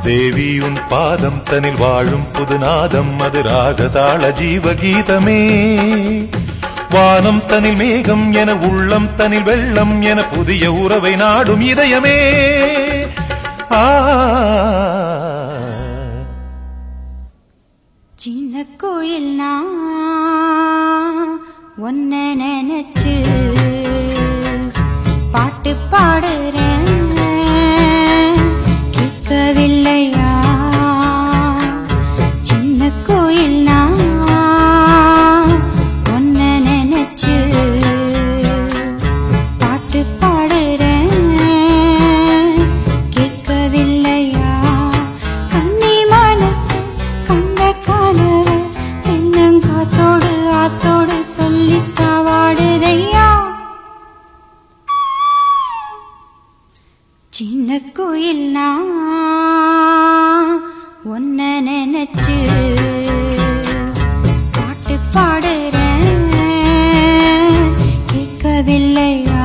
தேவி உன் பாதம் தனில் வாழும் புதுநாதம் அது ராகதாள ஜீவகீதமே வானம் தனில் மேகம் என உள்ளம் தனில் வெள்ளம் என புதிய உறவை நாடும் இதயமே ஆ சின்ன கோயில் நான் ஒன்ன நினைச்சு பாட்டு பாடுறேன் கேட்கவில்லையா சின்ன கோயில் நான் ஒன்ன நினைச்சு பாட்டு பாடுறேன் கேட்கவில்லையா கண்ணி மனசு கண்ட கனவு தென்னங்காத்தோடு ஆத்தோடு சொல்லி வாடுதையா சின்ன கோயில் நான் ஒன்ன நினைச்சு பாட்டு பாடுறேன் கேட்கவில்லையா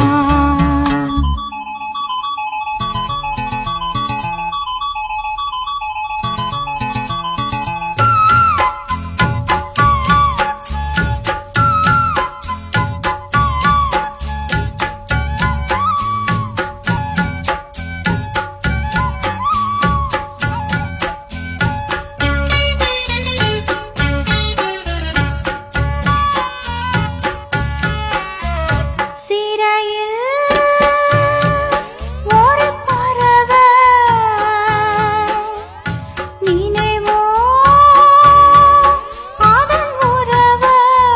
சிறையில் ஒரு பறவை நினைவோ அதன் உறவு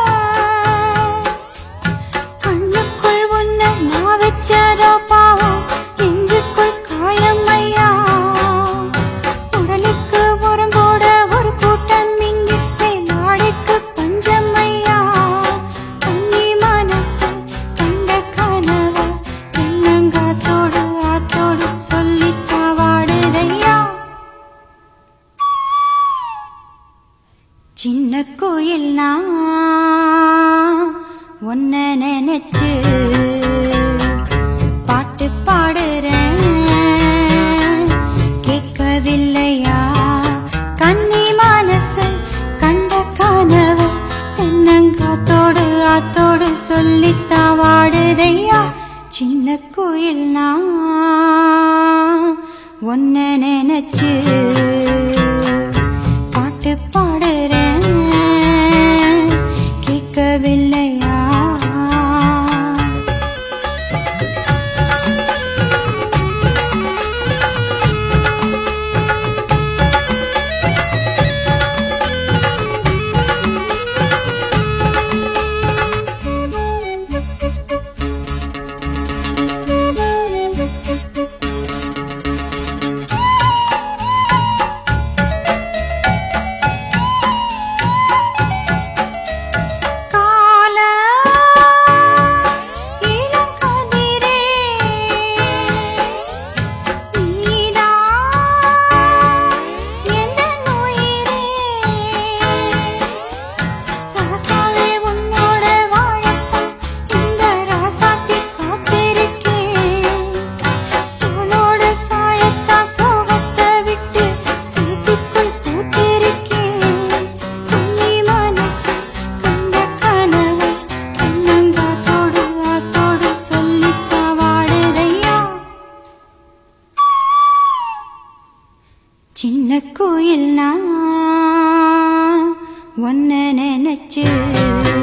கண்ணுக்குள் உன்னை நான் வச்சதோ பாவம் நெஞ்சுக்குள் காயம் ஐயா உடலுக்கு உரம் போட ஒரு கூட்டம் இங்கிட்டே நாடுக்கு பஞ்சம் ஐயா கண்ணி மனசு கண்ட கனவு தென்னங்காத்தோடு ஆத்தோடு சொல்லித்தா வாடுதையா சின்ன கோயில் நான் ஒன்ன நினைச்சு பாட்டு பாடுறேன் கேட்கவில்லையா கண்ணி மனசு கண்ட கனவு தென்னங்காத்தோடு ஆத்தோடு சொல்லித்தா வாடுதையா சின்ன கோயில் நான் ஒன்ன நினைச்சு பாட்டு பாடுறேன் கேட்கவில்லையா கால இளங்கதிரே நீதான் என் உயிரே ராசாவே உன்னோட வாழத்தான் இந்த ராசாத்தி காத்திருக்கேன் உன்னோட சாயத்தா சோகத்தை விட்டு சேத்திக்குள் பூத்திருக்கேன் கண்ணி மனசு கண்ட கனவு கண்ணங்காத்தோடு ஆத்தோடு சொல்லித்தா வாடுதையா சின்ன கோயில் நான் ஒன்ன நினைச்சு